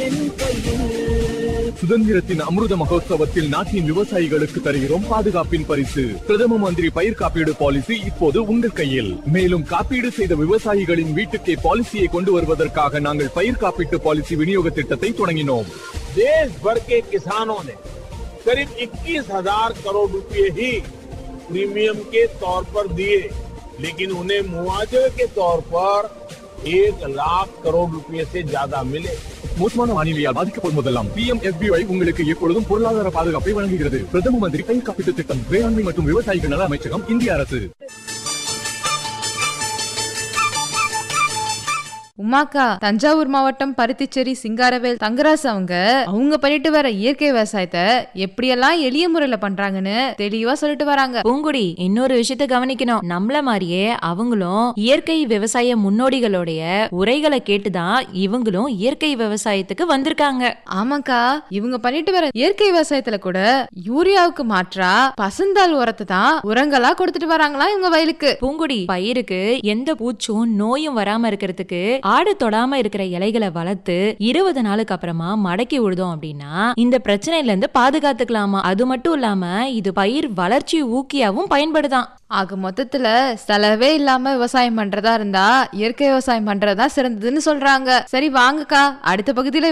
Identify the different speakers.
Speaker 1: சுதந்திரத்தின் அமிர்த மகோத்சவத்தில் நாட்டின் விவசாயிகளுக்கு தருகிறோம் பாதுகாப்பின் பரிசு பிரதம மந்திரி பயிர் காப்பீடு பாலிசி இப்போது உங்கள் கையில் மேலும் காப்பீடு செய்த விவசாயிகளின் வீட்டுக்கே பாலிசியை கொண்டு வருவதற்காக நாங்கள் பயிர் காப்பீட்டு பாலிசி விநியோக திட்டத்தை தொடங்கினோம்
Speaker 2: देश भर के किसानों ने करीब 21,000 करोड़ रुपए ही प्रीमियम के तौर पर दिए लेकिन उन्हें मुआवजे के तौर पर एक लाख करोड़ रुपए से ज्यादा मिले
Speaker 1: மோசமான வானிலையால் பாதிக்கப்படும் போதெல்லாம் பி எம் உங்களுக்கு எப்பொழுதும் பொருளாதார பாதுகாப்பை வழங்குகிறது பிரதம மந்திரி பயிர் காப்பீட்டு திட்டம் வேளாண்மை மற்றும் விவசாயிகள் நல அமைச்சகம் இந்திய அரசு
Speaker 3: உமாக்கா தஞ்சாவூர் மாவட்டம் பருத்திச்சேரி சிங்காரவேல் தங்கராசு அவங்க அவங்க பண்ணிட்டு வர இயற்கை விவசாயத்தை எப்படியெல்லாம் எளிய முறையில பண்றாங்கன்னு தெளிவா சொல்லிட்டு வராங்க
Speaker 4: பூங்குடி இன்னொரு விஷயத்த கவனிக்கணும் நம்மள மாதிரியே அவங்களும் இயற்கை விவசாய முன்னோடிகளுடைய உரைகளை கேட்டுதான் இவங்களும் இயற்கை விவசாயத்துக்கு வந்திருக்காங்க
Speaker 3: ஆமாக்கா இவங்க பண்ணிட்டு வர இயற்கை விவசாயத்துல கூட யூரியாவுக்கு மாற்றா பசுந்தாள் உரத்தை தான் உரங்களா கொடுத்துட்டு வராங்களா இவங்க வயலுக்கு
Speaker 4: பூங்குடி பயிருக்கு எந்த பூச்சும் நோயும் வராம இருக்கிறதுக்கு ஆடு தொடாம இருக்கிற இலைகளை வளர்த்து இருபது நாளுக்கு அப்புறமா மடக்கி விடுதோம் அப்படின்னா இந்த பிரச்சனையில இருந்து பாதுகாத்துக்கலாமா அது மட்டும் இல்லாம இது பயிர் வளர்ச்சி ஊக்கியாவும் பயன்படுதாம்
Speaker 3: ஆக மொத்தத்துல செலவே இல்லாம விவசாயம் பண்றதா இருந்தா இயற்கை விவசாயம் பண்றதா சிறந்ததுன்னு சொல்றாங்க சரி வாங்கக்கா அடுத்த பகுதியில